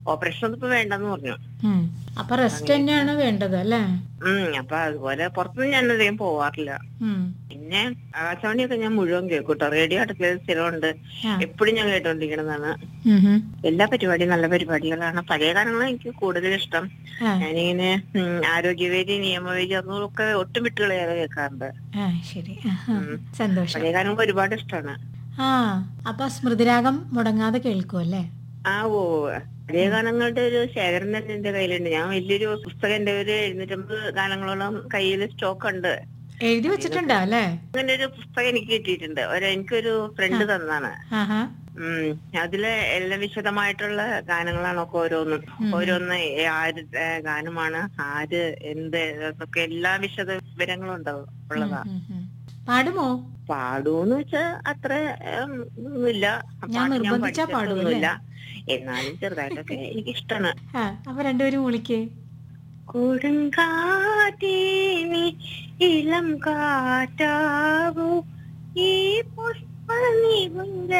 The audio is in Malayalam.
ഓപ്പറേഷൻ ഒന്നും ഇപ്പൊ വേണ്ടെന്ന് പറഞ്ഞു ഉം. അപ്പൊ റെസ്റ്റ് തന്നെയാണ് വേണ്ടത് അല്ലേ ഉം അപ്പൊ അതുപോലെ പുറത്തുനിന്ന് ഞാൻ അധികം പോവാറില്ല ഉം. പിന്നെ ആകാശവാണിയൊക്കെ ഞാൻ മുഴുവൻ കേൾക്കും കേട്ടോ റേഡിയോ അടുക്കളയിൽ സ്ഥിരമുണ്ട് ആ. എപ്പോഴും ഞാൻ കേട്ടോണ്ടിരിക്കണതാണ് ഉം ഹും. എല്ലാ പരിപാടിയും നല്ല പരിപാടികളാണ് പഴയ ഗാനങ്ങളും എനിക്ക് കൂടുതൽ ഇഷ്ടം ആ. ഞാനിങ്ങനെ ഉം, ആരോഗ്യവേദി നിയമവേദി അതൊക്കെ ഒട്ടും വിട്ടുകളയാതെ കേൾക്കാറുണ്ട് ആ ശരി ആഹാ. സന്തോഷം പഴയ ഗാനങ്ങൾ ഒരുപാട് ഇഷ്ടമാണ് ആ അപ്പൊ സ്മൃതിരാഗം മുടങ്ങാതെ കേൾക്കും അല്ലേ ആ ഓ പഴയ ഗാനങ്ങളുടെ ഒരു ശേഖരം തന്നെ എന്റെ കയ്യിലുണ്ട് ഞാൻ വലിയൊരു പുസ്തകം എന്റെ ഒരു എഴുന്നൂറ്റമ്പത് ഗാനങ്ങളോളം കയ്യിൽ സ്റ്റോക്ക് ഉണ്ട് എഴുതി വെച്ചിട്ടുണ്ടോ അല്ലേ അങ്ങനെ ഒരു പുസ്തകം എനിക്ക് കിട്ടിയിട്ടുണ്ട് ഒരു എനിക്കൊരു ഫ്രണ്ട് തന്നാണ് ആഹാ ഉം അതില് എല്ലാം വിശദമായിട്ടുള്ള ഗാനങ്ങളാണൊക്കെ ഓരോന്നും ഓരോന്ന് ഏ- ആര് ഏ, ഗാനമാണ് ആര് എന്ത് എന്നൊക്കെ എല്ലാ വിശദ വിവരങ്ങളും ഉണ്ടാവും ഉള്ളതാ ഉം, ഉം. പാടുമോ പാടൂന്ന് വെച്ചാ അത്ര ഉം, ഒന്നുമില്ല ഞാൻ പാട്ട് നിർബന്ധിച്ചാ പാടും, പഠിച്ചിട്ടൊന്നുമില്ല എന്നാലും ചെറുതായിട്ടൊക്കെ എനിക്ക് ഇഷ്ടമാണ് ആ അപ്പൊ രണ്ടുപേരും വിളിക്കേ കൊടുങ്കാറ്റേ നീ ഇളം കാറ്റാവൂ ഈ പുഷ്പ നികുഞ്ച